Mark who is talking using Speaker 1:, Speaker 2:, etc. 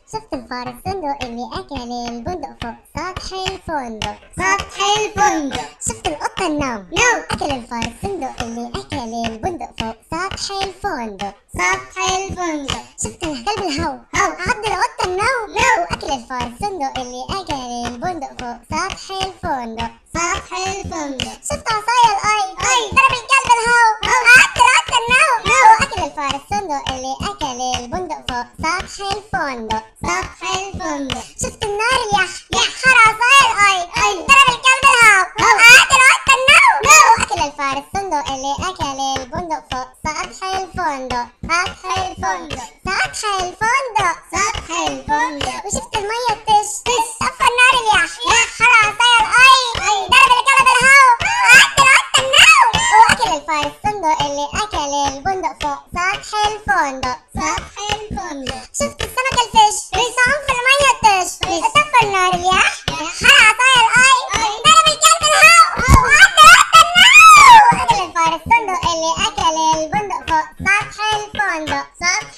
Speaker 1: شفت الفار الصندوق اللي أكل البندق فوق سطح الفندق
Speaker 2: سطح الفندق
Speaker 1: شفت القطة النوم
Speaker 2: نو
Speaker 1: أكل الفار الصندوق اللي أكل البندق فوق سطح الفندق
Speaker 2: سطح الفندق
Speaker 1: شفت الكلب الهو
Speaker 2: هو.
Speaker 1: عض القطة النوم
Speaker 2: نو.
Speaker 1: وأكل الفار الصندوق اللي أكل البندق فوق سطح الفندق
Speaker 2: سطح الفندق
Speaker 1: شفت عصاية الأي
Speaker 2: أي.
Speaker 1: ضرب الكلب الهو
Speaker 2: هو.
Speaker 1: عض القطة النوم
Speaker 2: نو.
Speaker 1: وأكل الفار الصندوق اللي أكل البندق فوق سطح الفندق
Speaker 2: سطح الفندق
Speaker 1: شفت النار اليح
Speaker 2: يح.
Speaker 1: حر عصاية الأي
Speaker 2: أي.
Speaker 1: ضرب الكلب الهو
Speaker 2: هو.
Speaker 1: عض القطة النوم
Speaker 2: نو.
Speaker 1: وأكل الفار الصندوق اللي أكل البندق فوق سطح الفندق سطح الفندق سطح الفندق
Speaker 2: سطح الفندق
Speaker 1: وشفت المية تش
Speaker 2: تش.
Speaker 1: طفى النار اليح
Speaker 2: يح.
Speaker 1: حر عصاية الأي
Speaker 2: أي.
Speaker 1: ضرب الكلب الهو عض القطة النوم وأكل الفار الصندوق اللي أكل البندق فوق سطح الفندق
Speaker 2: سطح الفندق
Speaker 1: شفت السمك الفش بيصعم في المية تش
Speaker 2: تش.
Speaker 1: طفى النار اليح
Speaker 2: يح.
Speaker 1: حر عصاية الأي
Speaker 2: أي.
Speaker 1: ضرب الكلب الهو وعض القطة النوم وأكل الفار الصندوق اللي أكل البندق فوق سطح الفندق
Speaker 2: سطح